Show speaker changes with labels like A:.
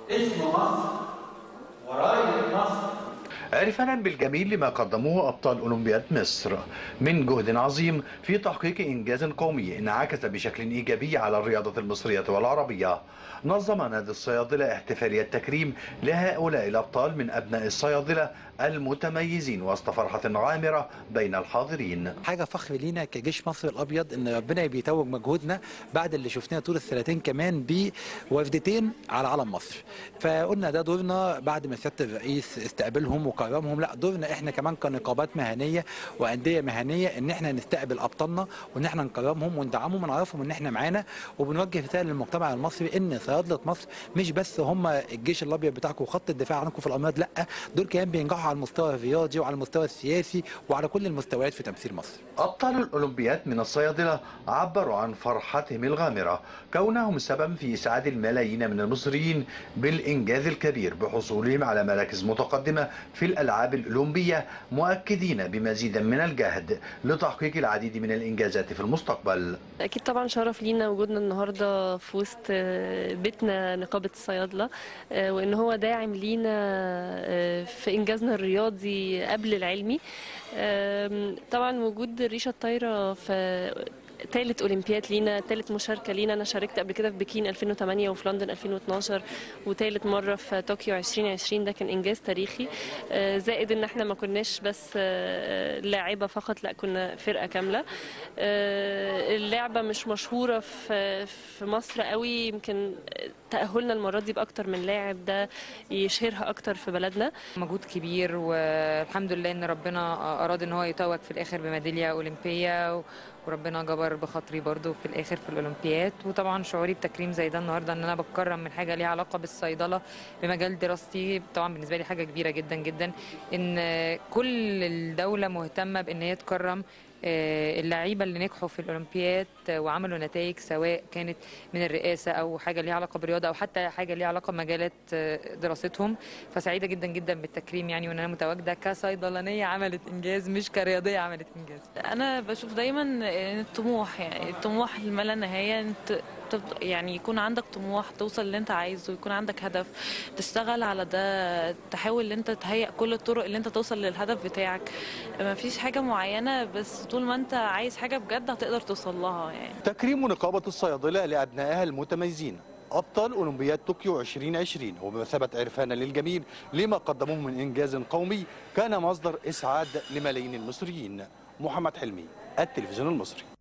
A: اسم مصر وراية مصر
B: عرفانا بالجميل لما قدموه أبطال أولمبياد مصر من جهد عظيم في تحقيق إنجاز قومي انعكس بشكل إيجابي على الرياضة المصرية والعربية نظم نادي الصيادلة احتفالية تكريم لهؤلاء الأبطال من أبناء الصيادلة المتميزين وسط فرحة عامرة بين الحاضرين
C: حاجه فخر لينا كجيش مصر الابيض ان ربنا بيتوج مجهودنا بعد اللي شفناه طول السنتين كمان بوفدتين على علم مصر فقلنا ده دورنا بعد ما سياده الرئيس استقبلهم وكرمهم لا دورنا احنا كمان كنقابات مهنيه وانديه مهنيه ان احنا نستقبل ابطالنا وان احنا نكرمهم وندعمهم ونعرفهم ان احنا معانا وبنوجه رساله للمجتمع المصري ان صيادله مصر مش بس هم الجيش الابيض بتاعكم وخط الدفاع عنكم في الامراض لا دول كمان بينجحوا على المستوى الرياضي وعلى المستوى السياسي وعلى كل المستويات في تمثيل مصر
B: أبطال الأولمبياد من الصيادلة عبروا عن فرحتهم الغامرة كونهم سبب في إسعاد الملايين من المصريين بالإنجاز الكبير بحصولهم على مراكز متقدمة في الألعاب الأولمبية مؤكدين بمزيد من الجهد لتحقيق العديد من الإنجازات في المستقبل
D: أكيد طبعا شرف لينا وجودنا النهاردة في وسط آه، بيتنا نقابة الصيادلة آه، وإن هو داعم لينا آه، في إنجازنا الرياضي قبل العلمي آم، طبعا وجود الريشة الطايرة في تالت اولمبياد لينا تالت مشاركه لينا انا شاركت قبل كده في بكين 2008 وفي لندن 2012 وتالت مره في طوكيو 2020 ده كان انجاز تاريخي آه، زائد ان احنا ما كناش بس آه، لاعبه فقط لا كنا فرقه كامله آه، اللعبه مش مشهوره في في مصر قوي يمكن تاهلنا المره دي باكتر من لاعب ده يشهرها اكتر في بلدنا
E: مجهود كبير والحمد لله ان ربنا اراد ان هو يتوج في الاخر بميداليه اولمبيه وربنا جبر بخاطري برضو في الاخر في الاولمبياد وطبعا شعوري بتكريم زي ده النهارده ان انا بتكرم من حاجه ليها علاقه بالصيدله بمجال دراستي طبعا بالنسبه لي حاجه كبيره جدا جدا ان كل الدوله مهتمه بان هي تكرم آه، اللعيبه اللي نجحوا في الاولمبياد آه، وعملوا نتائج سواء كانت من الرئاسه او حاجه ليها علاقه بالرياضه او حتى حاجه ليها علاقه بمجالات آه، دراستهم فسعيده جدا جدا بالتكريم يعني وان انا متواجده كصيدلانيه عملت انجاز مش كرياضيه عملت انجاز
F: انا بشوف دايما ان الطموح يعني الطموح ما لا نهايه انت تفض- يعني يكون عندك طموح توصل اللي انت عايزه يكون عندك هدف تشتغل على ده تحاول ان انت تهيئ كل الطرق اللي انت توصل للهدف بتاعك ما فيش حاجه معينه بس طول ما انت عايز حاجه بجد هتقدر توصل لها يعني
B: تكريم نقابة الصيادلة لأبنائها المتميزين أبطال أولمبياد طوكيو 2020 وبمثابة عرفانا للجميع لما قدموه من إنجاز قومي كان مصدر إسعاد لملايين المصريين محمد حلمي التلفزيون المصري